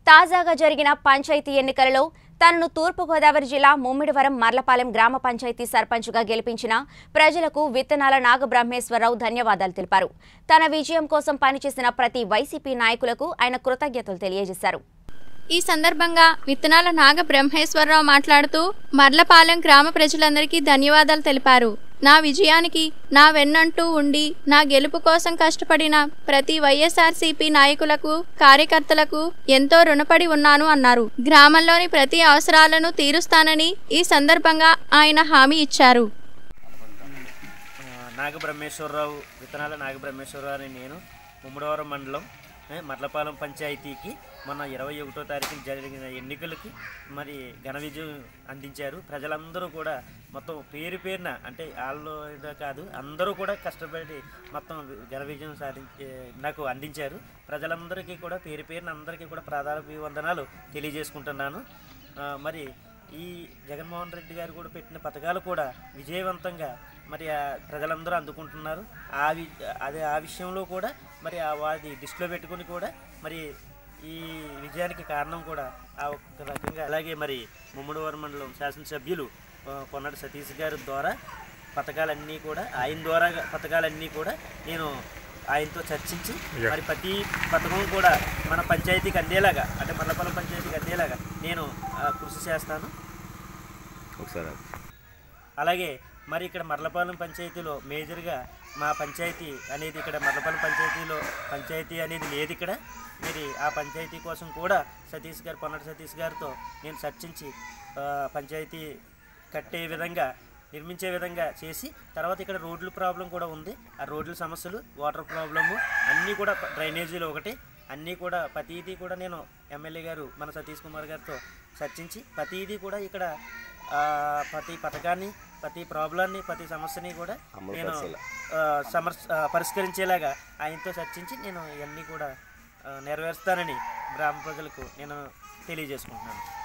తాజాగా జరిగిన పంచాయతీ ఎన్నికలలో తనను తూర్పుగోదావరి జిల్లా ముమ్మిడివరం మర్లపాలెం గ్రామ పంచాయతీ సర్పంచ్గా గెలిపించిన ప్రజలకు విత్తనాల నాగబ్రహ్మేశ్వరరావు ధన్యవాదాలు తెలిపారు తన విజయం కోసం పనిచేసిన ప్రతి వైసీపీ నాయకులకు ఆయన కృతజ్ఞతలు తెలియజేశారు ఈ సందర్భంగా విత్తనాల నాగ బ్రహ్మేశ్వరరావు మాట్లాడుతూ మర్లపాలెం గ్రామ ప్రజలందరికీ ధన్యవాదాలు తెలిపారు నా విజయానికి నా వెన్నంటూ ఉండి నా గెలుపు కోసం కష్టపడిన ప్రతి వైఎస్ఆర్సీపీ నాయకులకు కార్యకర్తలకు ఎంతో రుణపడి ఉన్నాను అన్నారు గ్రామంలోని ప్రతి అవసరాలను తీరుస్తానని ఈ సందర్భంగా ఆయన హామీ ఇచ్చారు ఆ, నాగబ్రహ్మేశ్వరరావు విత్తనాల నాగబ్రహ్మేశ్వరరావు అని నేను ముమ్మడివరం మండలం ఏ, మర్లపాలెం పంచాయతీకి మొన్న ఇరవై ఒకటో తారీఖున జరిగిన ఎన్నికలకి మరి ఘన విజయం అందించారు ప్రజలందరూ కూడా మొత్తం పేరు పేరున అంటే వాళ్ళు ఇదో కాదు అందరూ కూడా కష్టపడి మొత్తం ఘన విజయం సాధించి నాకు అందించారు ప్రజలందరికీ కూడా పేరు పేరున అందరికీ కూడా ప్రాధాన్య వందనాలు తెలియజేసుకుంటున్నాను ఆ, మరి ఈ జగన్మోహన్ రెడ్డి గారు కూడా పెట్టిన పథకాలు కూడా విజయవంతంగా మరి ఆ ప్రజలందరూ అందుకుంటున్నారు ఆ వి అదే ఆ విషయంలో కూడా మరి ఆ వాది దృష్టిలో పెట్టుకుని కూడా మరి ఈ విజయానికి కారణం కూడా ఆ ఒక రకంగా అలాగే మరి ముమ్మడివరం మండలం శాసనసభ్యులు ఆ, కొన్నాడు సతీష్ గారి ద్వారా పథకాలన్నీ కూడా ఆయన ద్వారా పథకాలన్నీ కూడా నేను ఆయనతో చర్చించి మరి ప్రతి పథకం కూడా మన పంచాయతీకి అందేలాగా అంటే మల్లపల్లం పంచాయతీకి అందేలాగా నేను ఆ, కృషి చేస్తాను ఒకసారి అలాగే మరి ఇక్కడ మర్లపాలెం పంచాయతీలో మేజర్గా మా పంచాయతీ అనేది ఇక్కడ మర్లపాలెం పంచాయతీలో పంచాయతీ అనేది లేదు ఇక్కడ మరి ఆ పంచాయతీ కోసం కూడా సతీష్ గారు పొన్నటి సతీష్ గారితో నేను చర్చించి ఆ, పంచాయతీ కట్టే విధంగా నిర్మించే విధంగా చేసి తర్వాత ఇక్కడ రోడ్ల ప్రాబ్లం కూడా ఉంది ఆ రోడ్ల సమస్యలు వాటర్ ప్రాబ్లము అన్నీ కూడా డ్రైనేజీలు ఒకటి అన్నీ కూడా ప్రతిదీ కూడా నేను ఎమ్మెల్యే గారు మన సతీష్ కుమార్ గారితో చర్చించి ప్రతిదీ కూడా ఇక్కడ ఆ, ప్రతి పథకాన్ని ప్రతి ప్రాబ్లాన్ని ప్రతి సమస్యని కూడా అమలు నేను పరిచేలా. ఆ, సమర్ ఆ, పరిష్కరించేలాగా ఆయనతో చర్చించి నేను ఇవన్నీ కూడా ఆ, నెరవేరుస్తానని గ్రామ ప్రజలకు నేను తెలియజేసుకుంటున్నాను